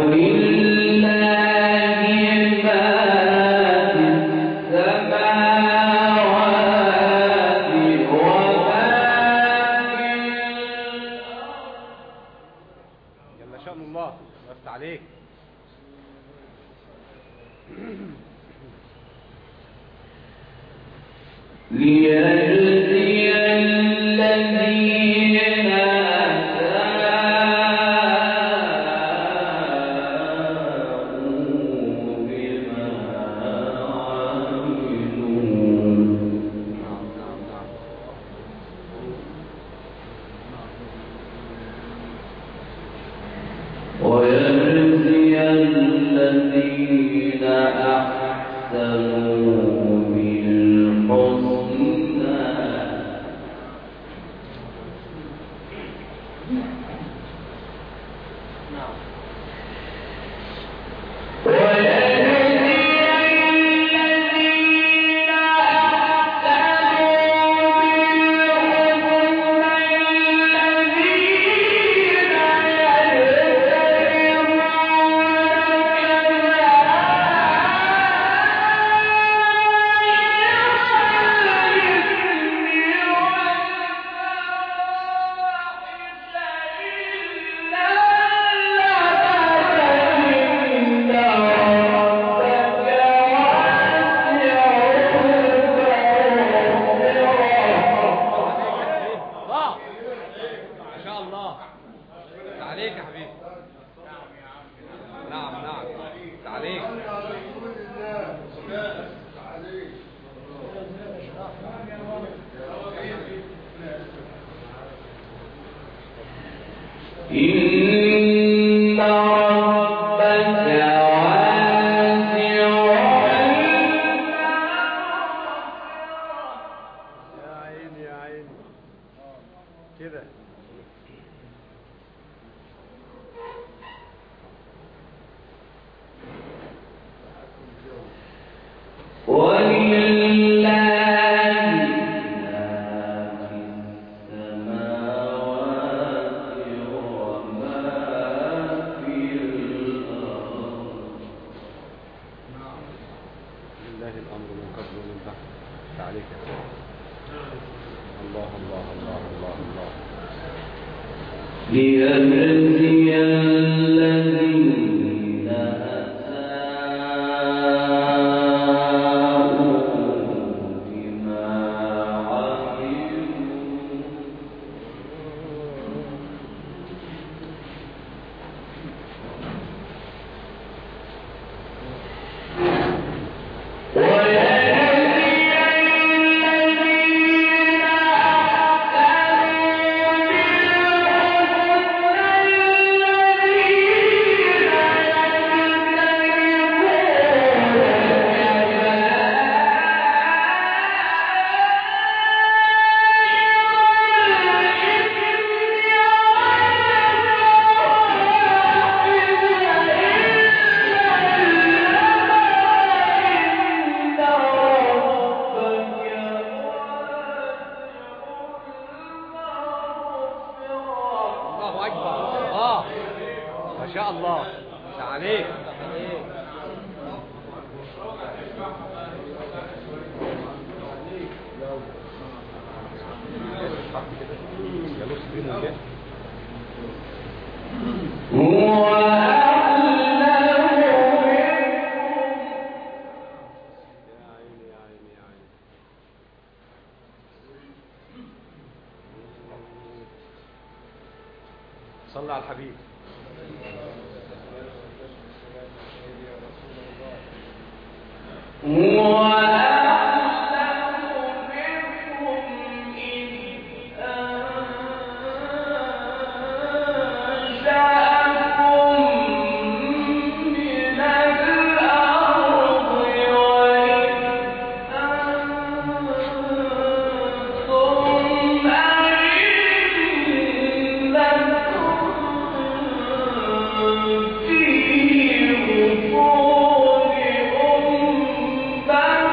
فيه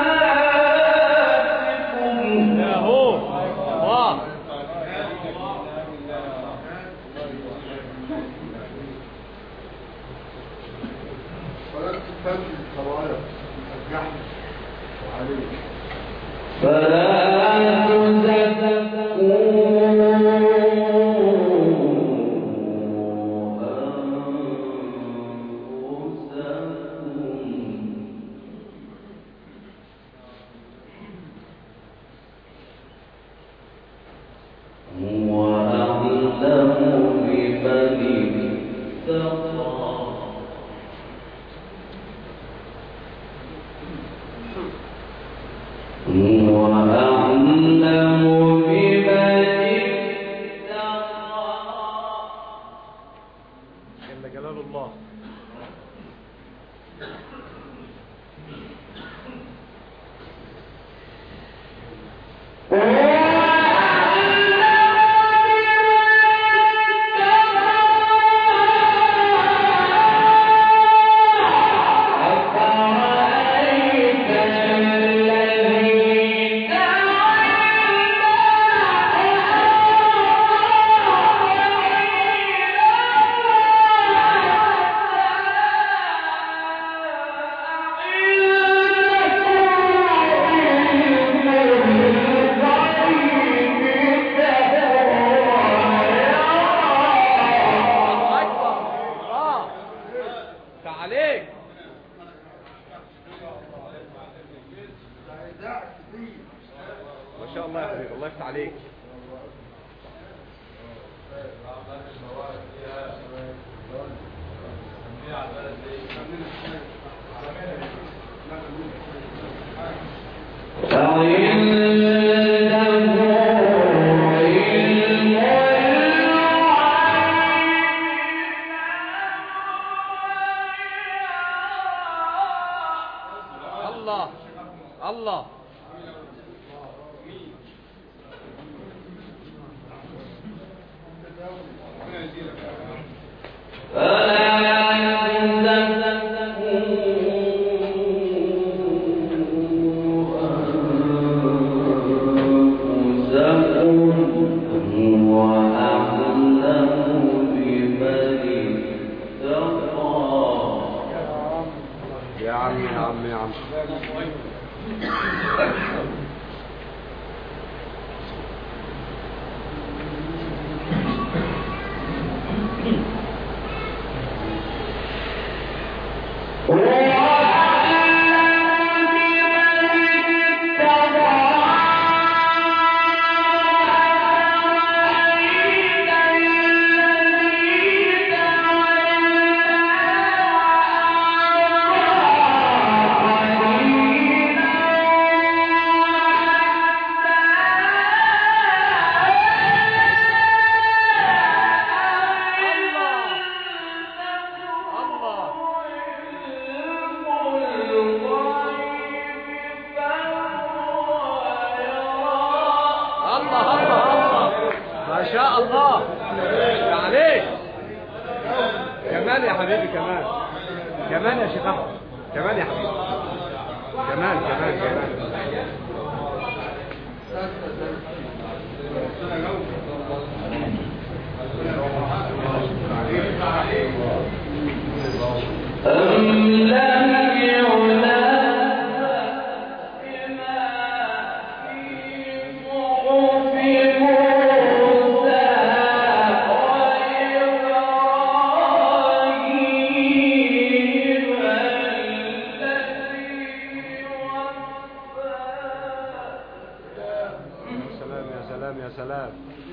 عليك الله الله يا عم يا عم يا عم الله الله الله الله الله ما شاء الله يا عليك كمان يا حبيبي كمان كمان يا شيخ احمد كمان يا حبيبي كمان كمان كمان يا سلام يا سلام يا سلام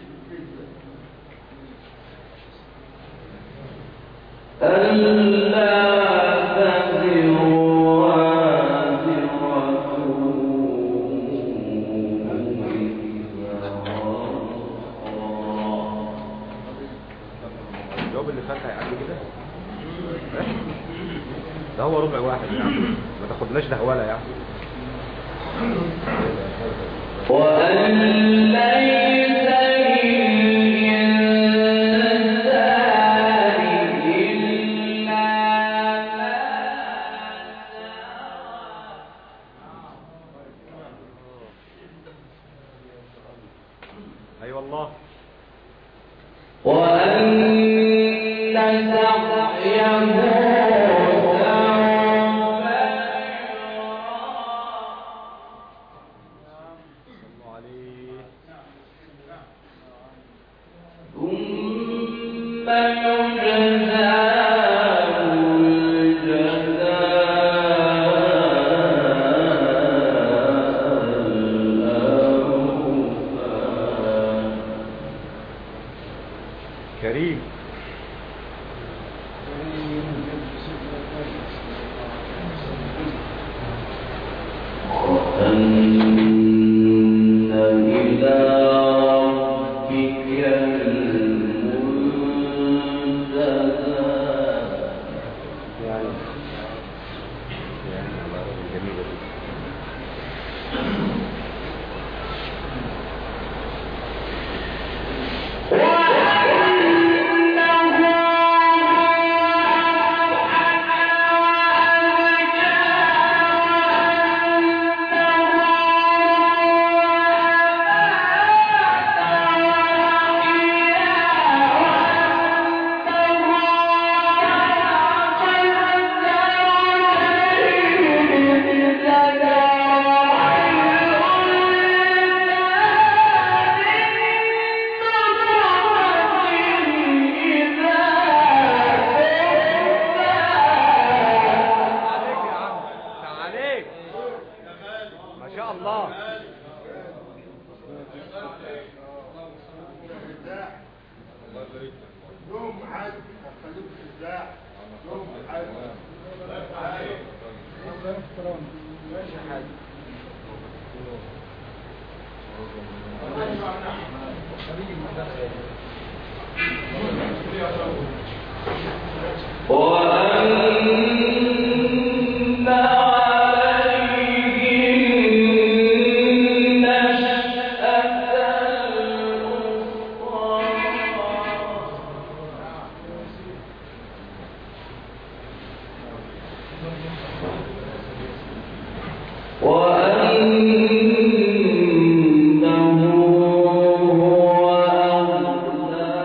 الجواب اللي فات هيعدي كده إيه؟ ده هو ربع واحد يعني ما تاخدناش ده ولا يعني اي أيوة والله صلوا عليه كريم يعني يعني الله جميلة دي وأن يوم حج خليك في الزاع يوم حج ماشي حاج وأن عليه النشأة الأخرى وأنه هو أغنى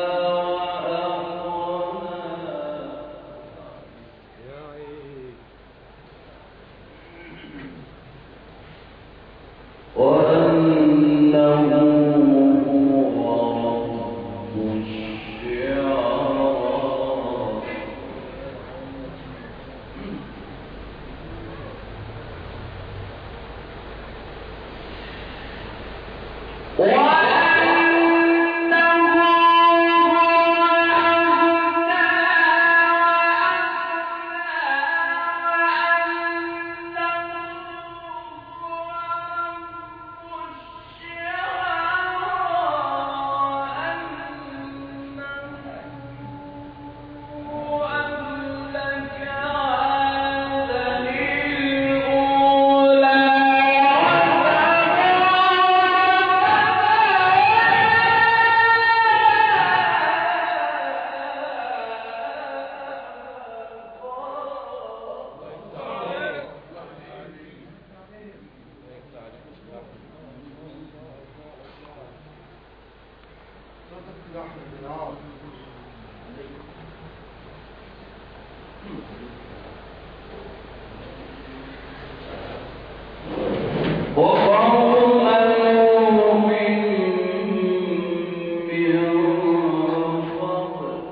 وأقنى وأنه هو رب الشعرى وقوم من فضل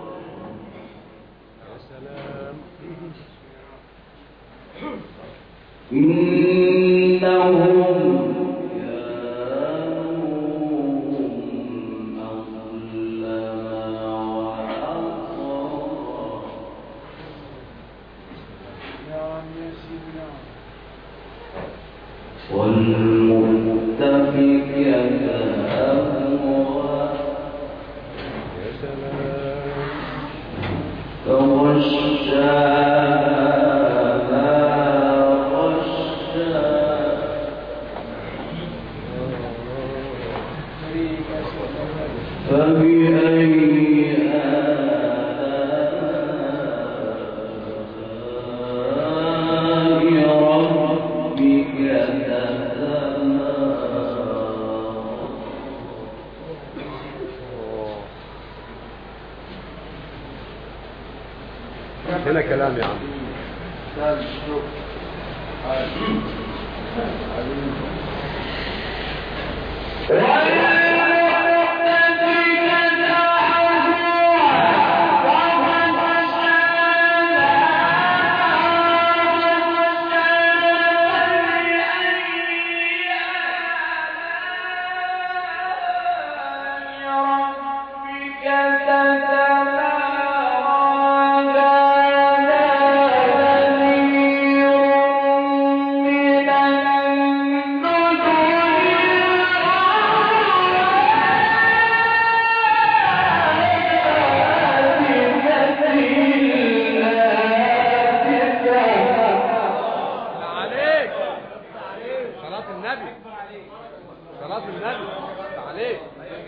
إنهم كانوا أظلم وأطغى والمؤتفكة أهوى فغشاها غشا فبأي آلاء ربك تتمارى هنا كلام يا عم عليك صلاة النبي صلاة النبي عليك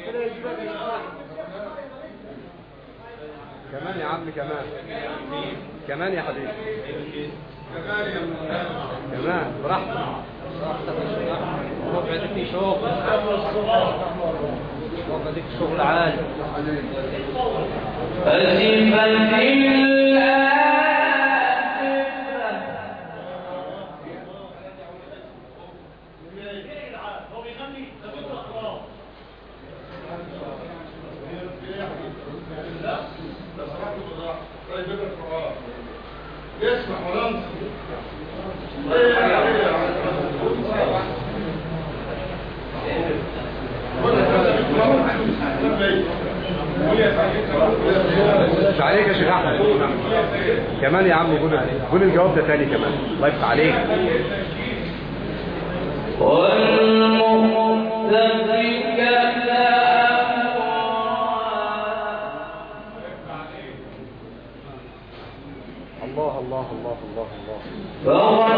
كمان يا عم كمان كمان يا حبيبي كمان براحتك ربع ديك شغل ربع ديك شغل عالي أزفت الآزفة يسمع ولا مش عليك يا شيخ احمد كمان يا عم قول قول الجواب ده تاني كمان الله يفتح عليك والمؤتفكة الله الله الله الله الله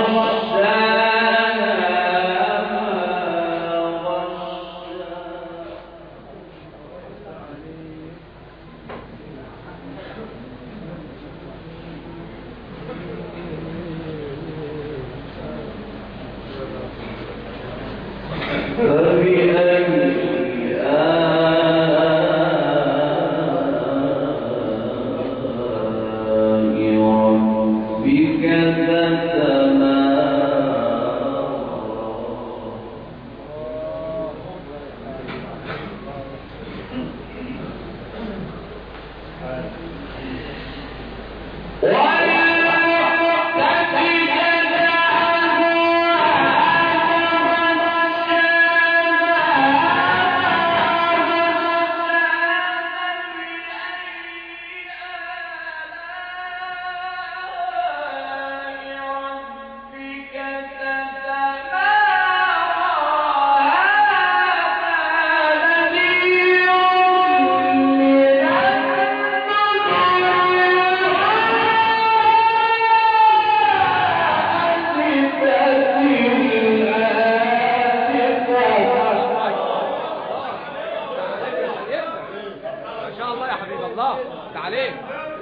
ما شاء الله يا حبيب الله تعاليك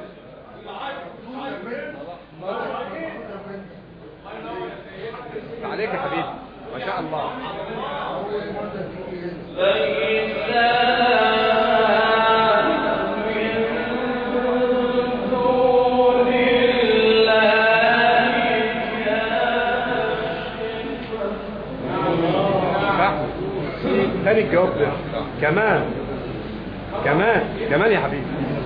تعاليك يا حبيبي ما شاء الله فاهم؟ تاني الجواب ده كمان كمان كمان يا حبيبي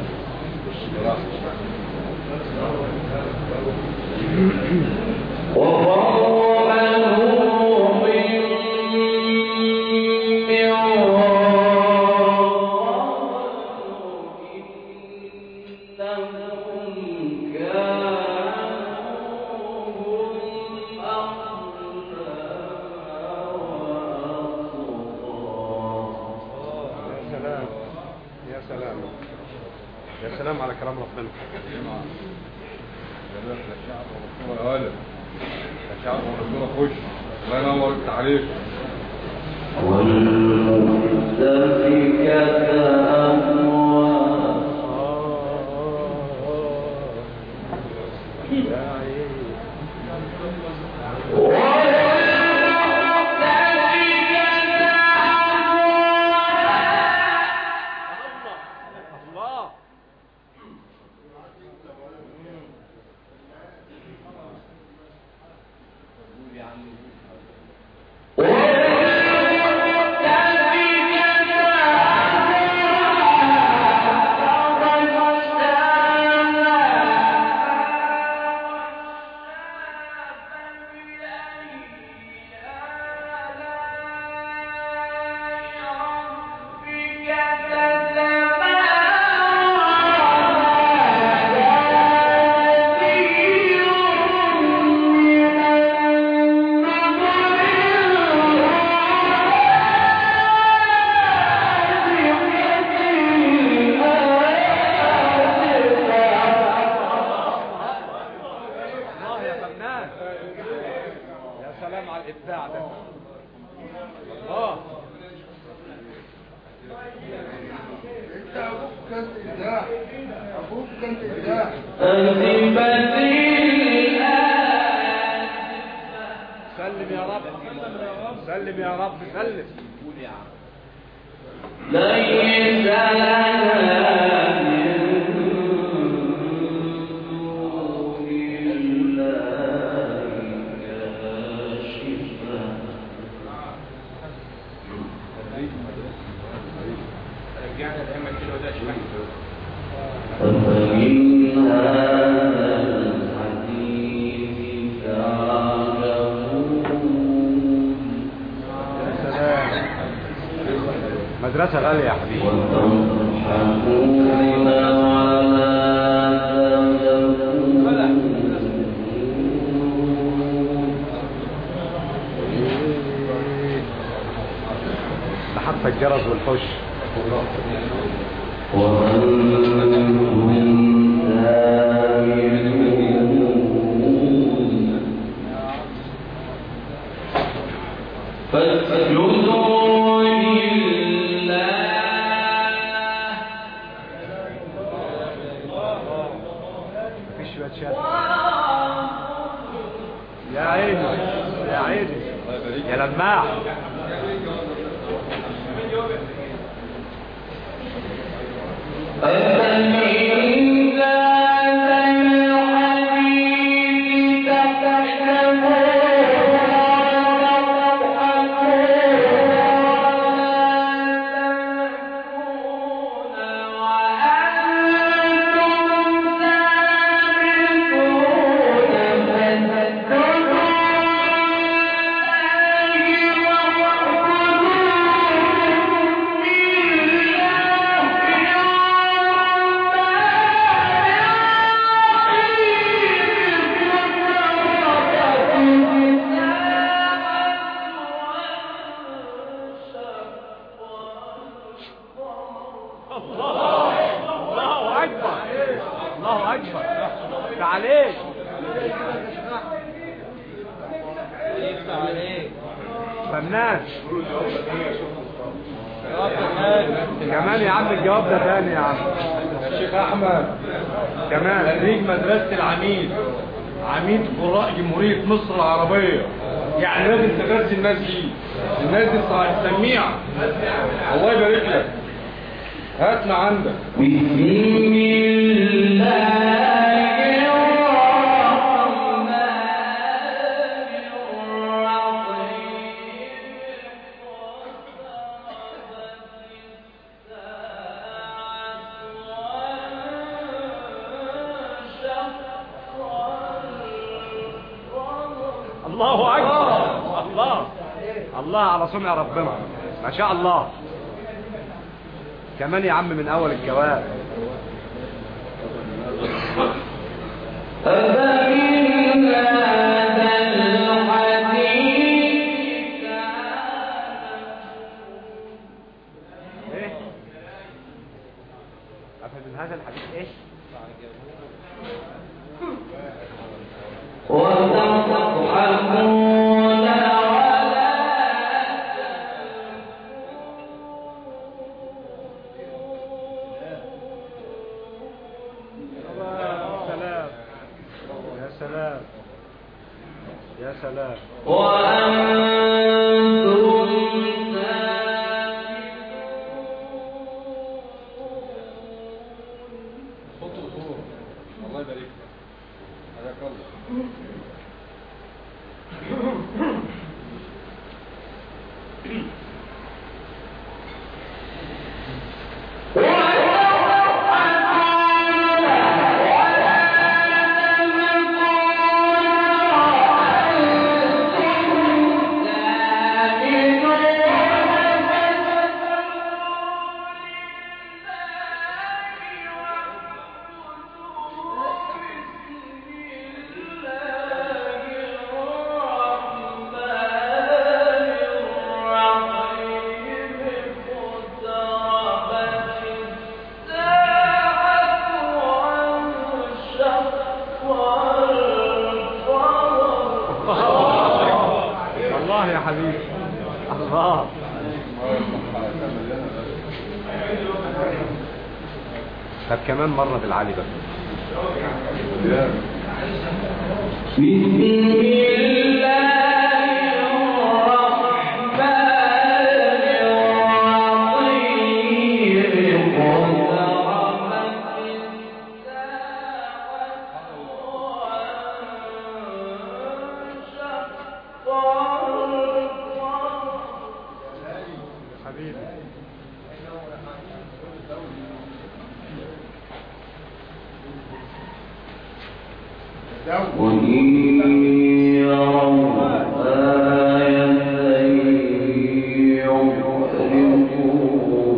يا سلام يا سلام يا سلام على كلام ربنا غالب شعب ورسولة خش الله ينور يفتح عليك الله الله يا فنان يا سلام على الابداع ده الله انت ابوك كان ابداع ابوك كان ابداع سلم يا رب سلم يا رب سلم ليس لنا من دون الله كاشفة أفمن هذا الحديث تعجبون يا سلام ما المدرسة غالية يا حبيبي وتضحكون ولا ده حتى الجرس والحش فاسجدوا لله مفيش شوية شات يا عيني يا عيني يا لماح أفمن هذا الحديث الله أكبر الله أكبر تعاليك فنان كمان يا عم الجواب ده تاني يا عم يا شيخ احمد كمان خريج مدرسة العميد عميد قراء جمهورية مصر العربية يعني لازم تغذي الناس دي الناس دي صح- سميعة الله يبارك لك هاتنا عندك بسم الله الرحمن الله أكبر الله الله على صنع ربنا ما شاء الله كمان يا عم من أول الجواب أفمن هذا الحديث ايه أفمن هذا الحديث ايه وتضحكون ولا سلام يا سلام يا سلام وأنتم صوت وصور الله يبارك لك حياك الله الله يا حبيبي الله طب كمان مرة بالعالي بقى بسم الله الرحمن الرحيم اقتربت الساعة وانشق القمر حبيبي وإن يروا آية يعرضوا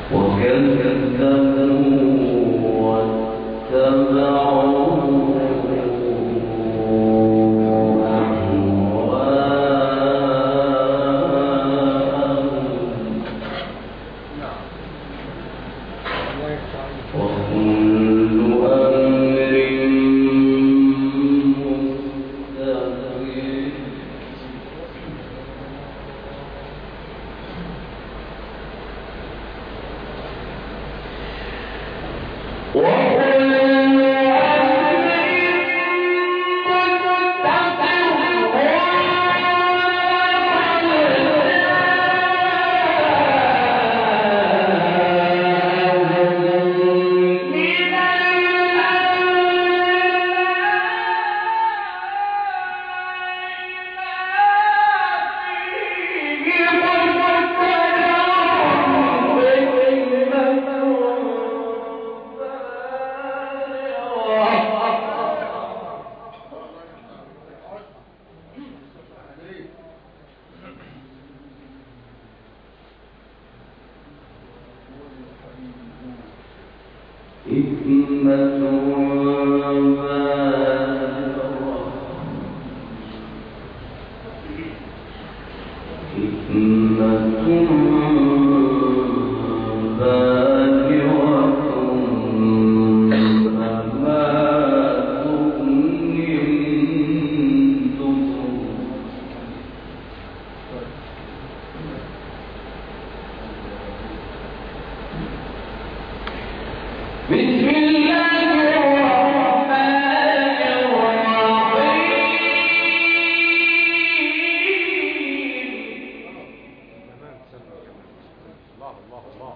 تمام سلم كمان الله الله الله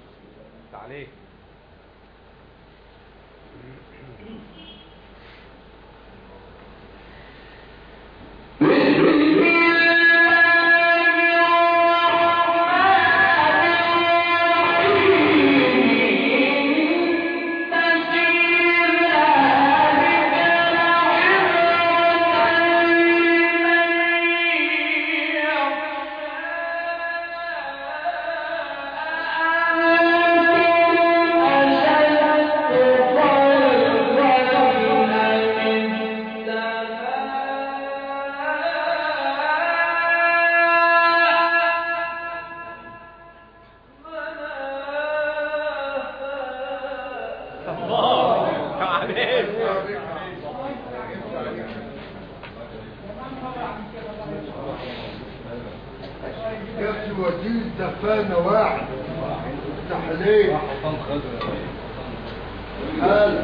تعليق الله عليك جبت وديل دفانة واحد تحليل قال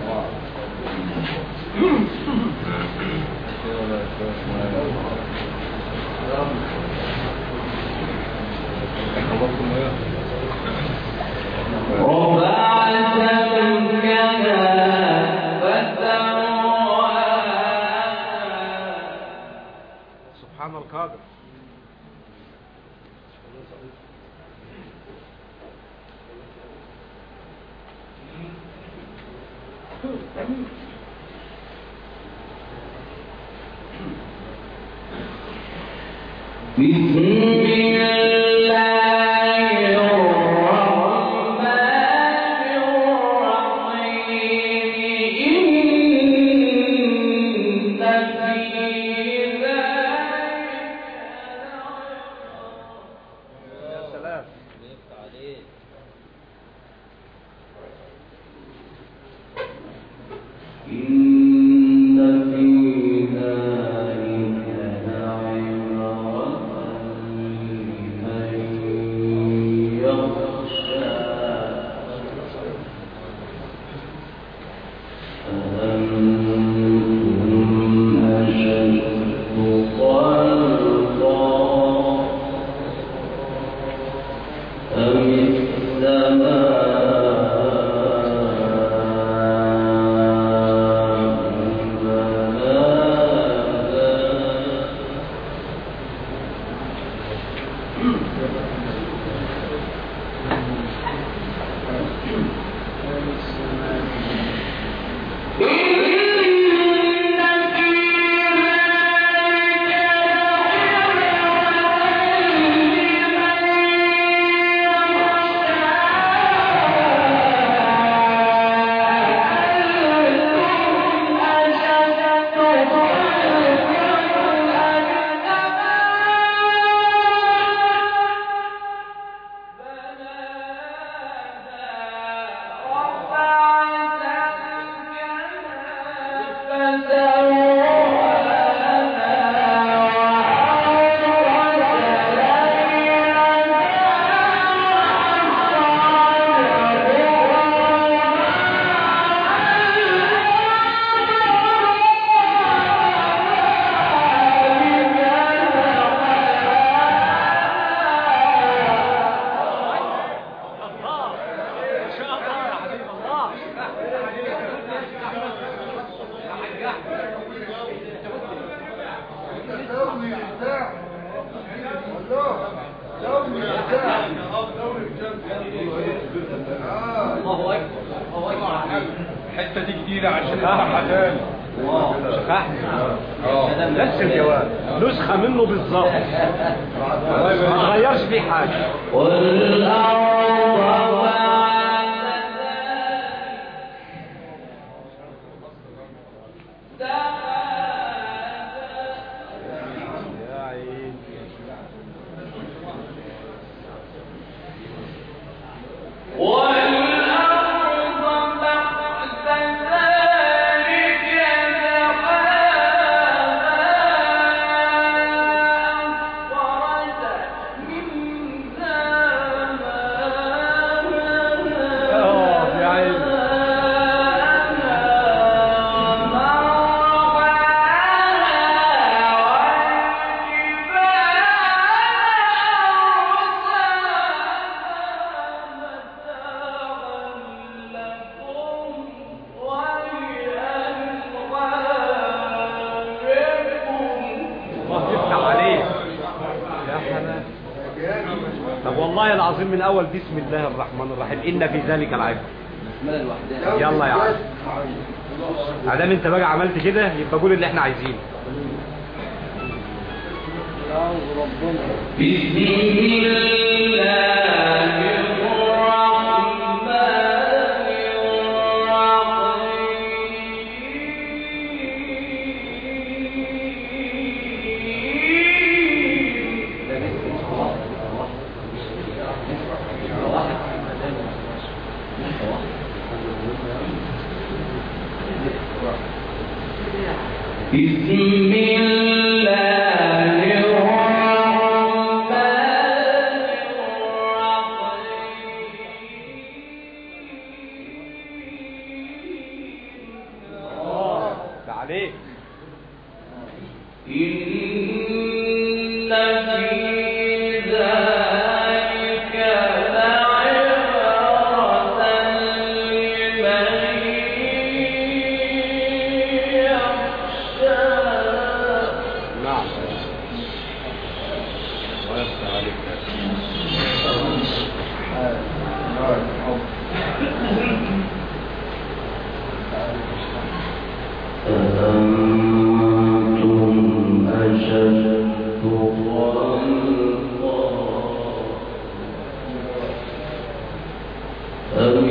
سبحان القادر بسم الله الرحمن الرحيم إن في ذلك يا سلام إن في ذلك لعبرة لمن يخشى أأنتم أشد خلقا أم السماء بناها إن في ذلك لعبرة لمن الله اكبر الله اكبر الحته دي جديده عشان افتحها تاني شيخ احمد نفس الجواب نسخه منه بالظبط ما تغيرش فيه حاجه والأرض يا عيني والأرض بعد ذلك دحاها أخرج منها اه يا عيني الله يفتح عليك يا حلال طب والله العظيم من اول بسم الله الرحمن الرحيم ان في ذلك العبر يلا يا عم ادام انت بقى عملت كده يبقى قول اللي احنا عايزينه بسم الله الرحمن الرحيم بسم الله الرحمن الرحيم ده عليك إن في ذلك لعبرة لمن يخشى نعم الله يفتح عليك أأنتم أشد خلقا أم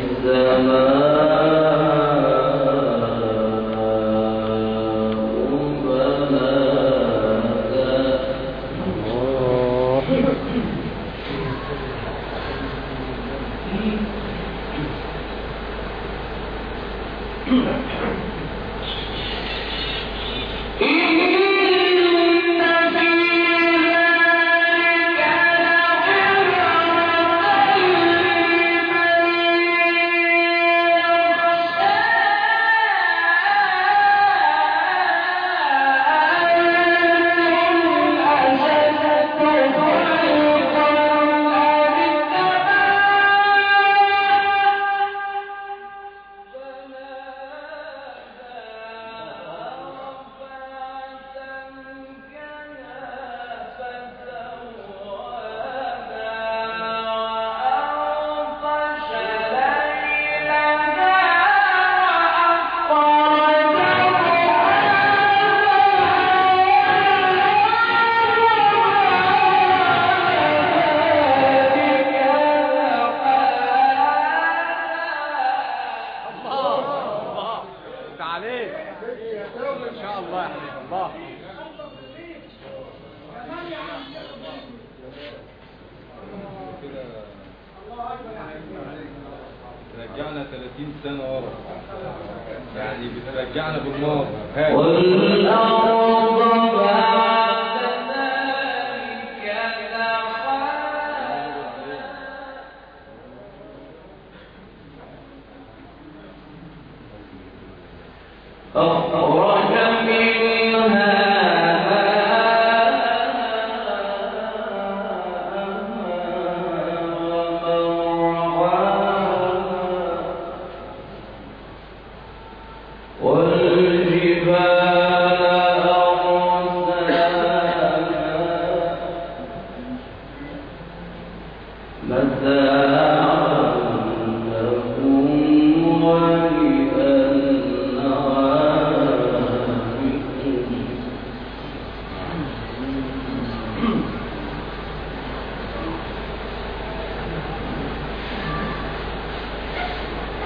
السماء بناها إن في ذلك لعبرة لمن أشد خلقا الله الله انت عليك ان شاء الله يا حبيبي الله رجعنا 30 سنة ورا يعني بترجعنا بالماضي هات. والأرض بعد ذلك دحاها أخرج منها ماءها والجبال أرساها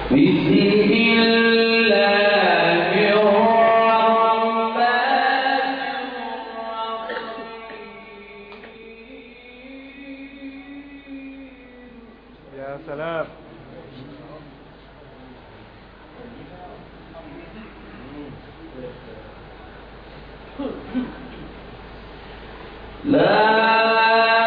بسم الله الرحمن الرحيم يا سلام لا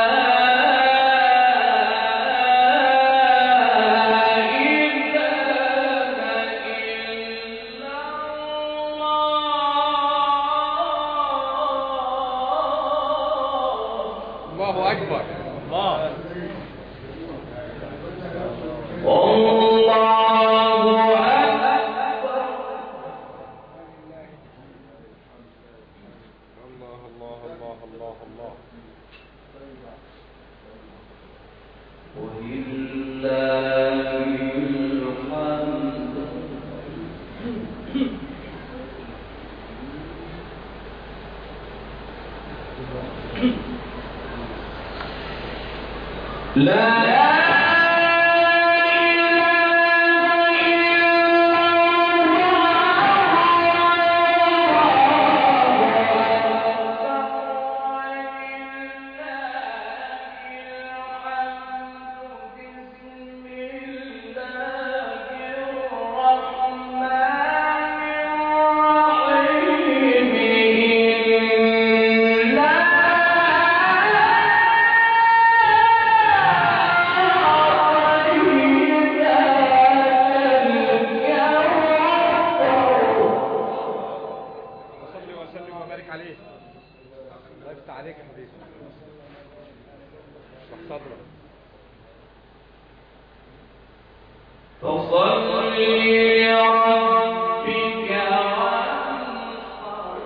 إله إلا الله الله اكبر الله والله أكبر الله الله الله الله الله ولله الحمد لا وصلي وسلم وبارك عليه الله يفتح عليك يا حبيبي اشرح صدرك فصل لربك وانحر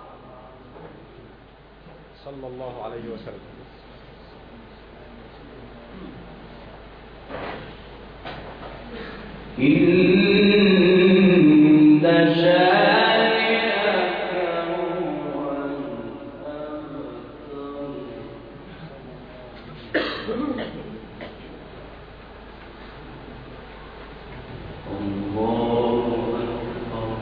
صلى الله عليه وسلم إن شانئك هو الأبتر الله أكبر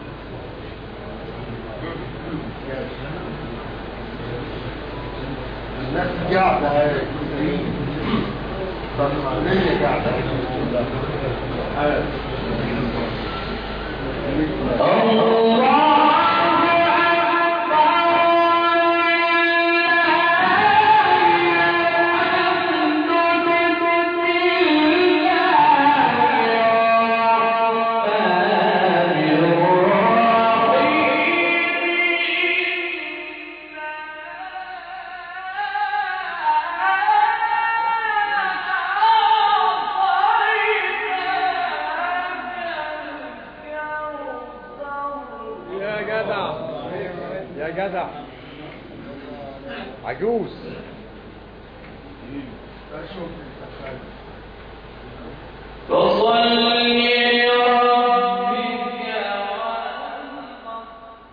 الناس قاعدة صنعانية قاعدة يا جدع يا جدع عجوز فصل لربك وانحر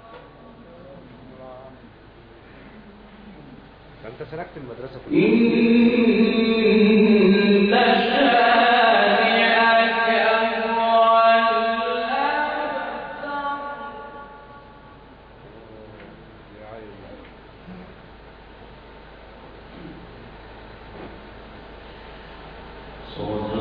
ده انت سلكت المدرسه كلها إن شانئك هو الأبتر يا عيني صدق